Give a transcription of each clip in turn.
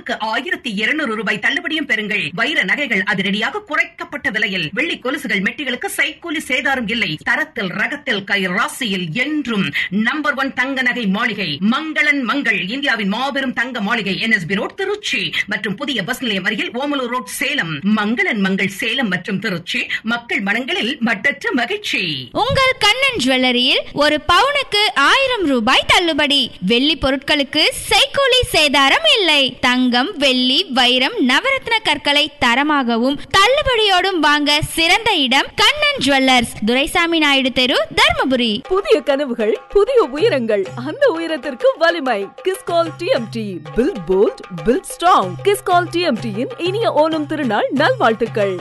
பவுனுக்கு ஆயிரத்தி இருநூறு ரூபாய் தள்ளுபடியும் பெறுங்கள் வைர நகைகள் அதிரடியாக குறைக்கப்பட்ட விலையில் வெள்ளி கொலுசுகள் மெட்டிகளுக்கு சைக்கூலி சேதாரம் இல்லை தரத்தில் ரகத்தில் கை ராசியில் என்றும் நம்பர் ஒன் தங்க நகை மாளிகை மங்களன் மங்கள் இந்தியாவின் மாபெரும் தங்க மாளிகை என்எஸ்பி ரோட் திருச்சி மற்றும் புதிய பஸ் நிலையம் அருகில் ஓமலூர் ரோட் சேலம் மங்களன் மங்கள் சேலம் மற்றும் திருச்சி மக்கள் மனங்களில் மட்டற்ற மகிழ்ச்சி உங்கள் கண்ணன் ஜுவல்லரியில் ஒரு பவுனுக்கு ஆயிரம் ரூபாய் தள்ளுபடி வெள்ளி பொருட்களுக்கு செய்கூலி சேதாரம் இல்லை தங்கம் வெள்ளி வைரம் நவரத்ன கற்களை தரமாகவும் தள்ளுபடியோடும் வாங்க சிறந்த இடம் கண்ணன் ஜுவல்லர்ஸ் துரைசாமி நாயுடு தெரு தர்மபுரி புதிய கனவுகள் புதிய உயரங்கள் அந்த உயரத்திற்கு வலிமை Kiscol TMT feel bold feel strong Kiscol டிஎம்டியின் இனிய ஓணம் திருநாள் நல்வாழ்த்துக்கள்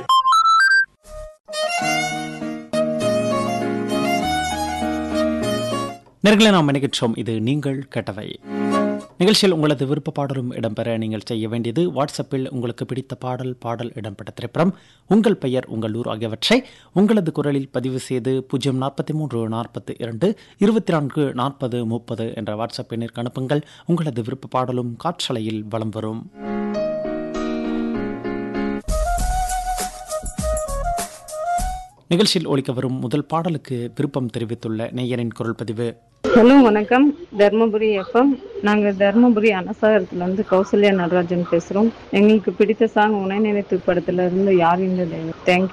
நேர்களை நாம் நினைக்கின்றோம் இது நீங்கள் கேட்டவை நிகழ்ச்சியில் உங்களது விருப்ப பாடலும் இடம்பெற நீங்கள் செய்ய வேண்டியது வாட்ஸ்அப்பில் உங்களுக்கு பிடித்த பாடல் பாடல் இடம்பெற்ற திரைப்படம் உங்கள் பெயர் உங்கள் ஊர் ஆகியவற்றை உங்களது குரலில் பதிவு செய்து பூஜ்ஜியம் நாற்பத்தி மூன்று நாற்பத்தி இரண்டு இருபத்தி நான்கு நாற்பது முப்பது என்ற வாட்ஸ்அப் எண்ணிற்கு அனுப்புங்கள் உங்களது விருப்ப பாடலும் காற்றலையில் வலம் வரும் நிகழ்ச்சியில் ஒலிக்க வரும் முதல் பாடலுக்கு விருப்பம் தெரிவித்துள்ள நேயரின் குரல் பதிவு ஹலோ வணக்கம் தர்மபுரி எஃப்எம் நாங்கள் தர்மபுரி அனசாகரத்துலேருந்து கௌசல்யா நடராஜன் பேசுகிறோம் எங்களுக்கு பிடித்த சாங் உனை நினைத்து படத்துல இருந்து யார் இந்த தேங்க்யூ